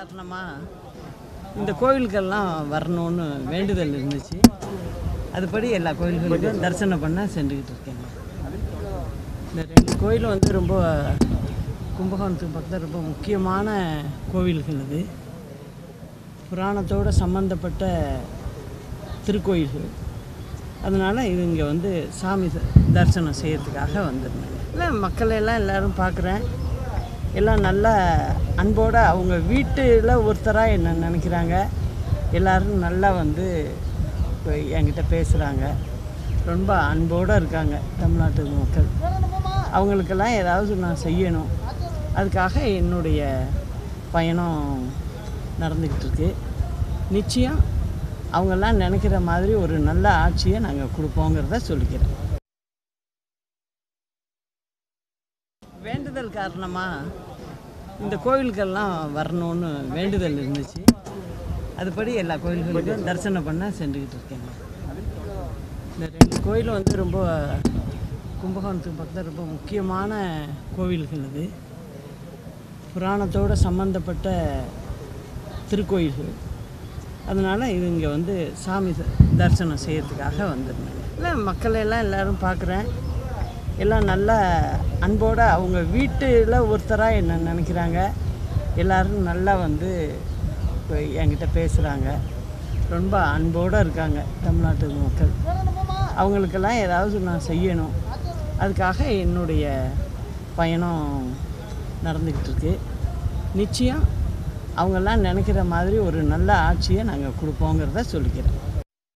காரணமாக இந்த கோவிலுக்கெல்லாம் வரணும்னு வேண்டுதல் இருந்துச்சு அதுபடி எல்லா கோயில்களுக்கும் தரிசனம் பண்ண சென்றுக்கிட்டு இருக்கேங்க இந்த ரெண்டு கோயிலும் வந்து ரொம்ப கும்பகோணத்துக்கு பக்கத்தில் ரொம்ப முக்கியமான கோவில்கள் இது புராணத்தோடு சம்பந்தப்பட்ட திருக்கோயில்கள் அதனால் இது இங்கே வந்து சாமி த- தரிசனம் செய்யறதுக்காக வந்திருந்தேங்க இல்லை மக்கள் எல்லாம் எல்லாரும் பார்க்குறேன் எல்லாம் நல்ல அன்போடு அவங்க வீட்டில் ஒருத்தராக என்ன நினைக்கிறாங்க எல்லாரும் நல்லா வந்து இப்போ என்கிட்ட பேசுகிறாங்க ரொம்ப அன்போடு இருக்காங்க தமிழ்நாட்டு மக்கள் அவங்களுக்கெல்லாம் ஏதாவது நான் செய்யணும் அதுக்காக என்னுடைய பயணம் நடந்துக்கிட்டு இருக்கு நிச்சயம் அவங்கெல்லாம் நினைக்கிற மாதிரி ஒரு நல்ல ஆட்சியை நாங்கள் கொடுப்போங்கிறத சொல்லிக்கிறேன் வேண்டுதல் காரணமாக இந்த கோவிலுக்கெல்லாம் வரணும்னு வேண்டுதல் இருந்துச்சு அதுபடி எல்லா கோயில்களுக்கும் தரிசனம் பண்ண சென்றுக்கிட்டு இருக்கேங்க இந்த ரெண்டு கோயிலும் வந்து ரொம்ப கும்பகோணத்துக்கு பக்கத்தில் ரொம்ப முக்கியமான கோவில்கள் இது புராணத்தோடு சம்பந்தப்பட்ட திருக்கோயில்கள் அதனால் இது இங்கே வந்து சாமி த- தரிசனம் செய்யறதுக்காக வந்திருந்தேங்க இல்லை மக்கள் எல்லாம் எல்லாரும் பார்க்குறேன் எல்லாம் நல்ல அன்போடு அவங்க வீட்டில் ஒருத்தராக என்ன நினைக்கிறாங்க எல்லாரும் நல்லா வந்து இப்போ என்கிட்ட பேசுகிறாங்க ரொம்ப அன்போடு இருக்காங்க தமிழ்நாட்டு மக்கள் அவங்களுக்கெல்லாம் ஏதாவது நான் செய்யணும் அதுக்காக என்னுடைய பயணம் நடந்துக்கிட்டு இருக்கு நிச்சயம் அவங்கெல்லாம் நினைக்கிற மாதிரி ஒரு நல்ல ஆட்சியை நாங்கள் கொடுப்போங்கிறத சொல்லிக்கிறேன்